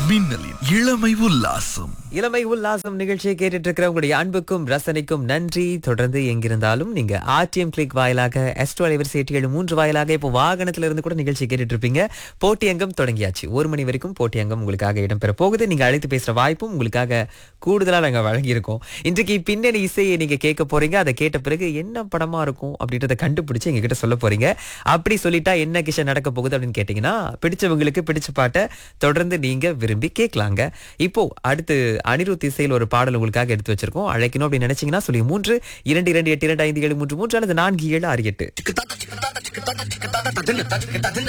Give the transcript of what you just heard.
மின்னலின் இளமை உல்லாசம் இளமை உல்லாசம் நிகழ்ச்சியை கேட்டுட்டு இருக்கிற உங்களுடைய அன்புக்கும் ரசனைக்கும் நன்றி தொடர்ந்து எங்கிருந்தாலும் நீங்க ஆர்டிஎம் கிளிக் வாயிலாக எஸ்டோ அலைவரிசை எட்டு ஏழு மூன்று வாயிலாக இப்போ வாகனத்துல இருந்து கூட நிகழ்ச்சி கேட்டுட்டு இருப்பீங்க போட்டி அங்கம் தொடங்கியாச்சு ஒரு மணி வரைக்கும் போட்டி அங்கம் உங்களுக்காக இடம்பெற போகுது நீங்க அழைத்து பேசுற வாய்ப்பும் உங்களுக்காக கூடுதலா நாங்க வழங்கியிருக்கோம் இன்றைக்கு பின்னணி இசையை நீங்க கேட்க போறீங்க அதை கேட்ட பிறகு என்ன படமா இருக்கும் அப்படின்றத கண்டுபிடிச்சு எங்ககிட்ட சொல்ல போறீங்க அப்படி சொல்லிட்டா என்ன கிஷன் நடக்க போகுது அப்படின்னு கேட்டீங்கன்னா பிடிச்சவங்களுக்கு பிடிச்ச பாட்டை தொடர்ந்து நீங்க விரும்பி கேட்கலாங்க இப்போ அடுத்து அனிருத் இசையில் ஒரு பாடல் உங்களுக்காக எடுத்து வச்சிருக்கோம் அழைக்கணும் அப்படின்னு நினைச்சீங்கன்னா சொல்லி மூன்று இரண்டு இரண்டு எட்டு இரண்டு ஐந்து ஏழு மூன்று மூன்று அல்லது நான்கு ஏழு ஆறு எட்டு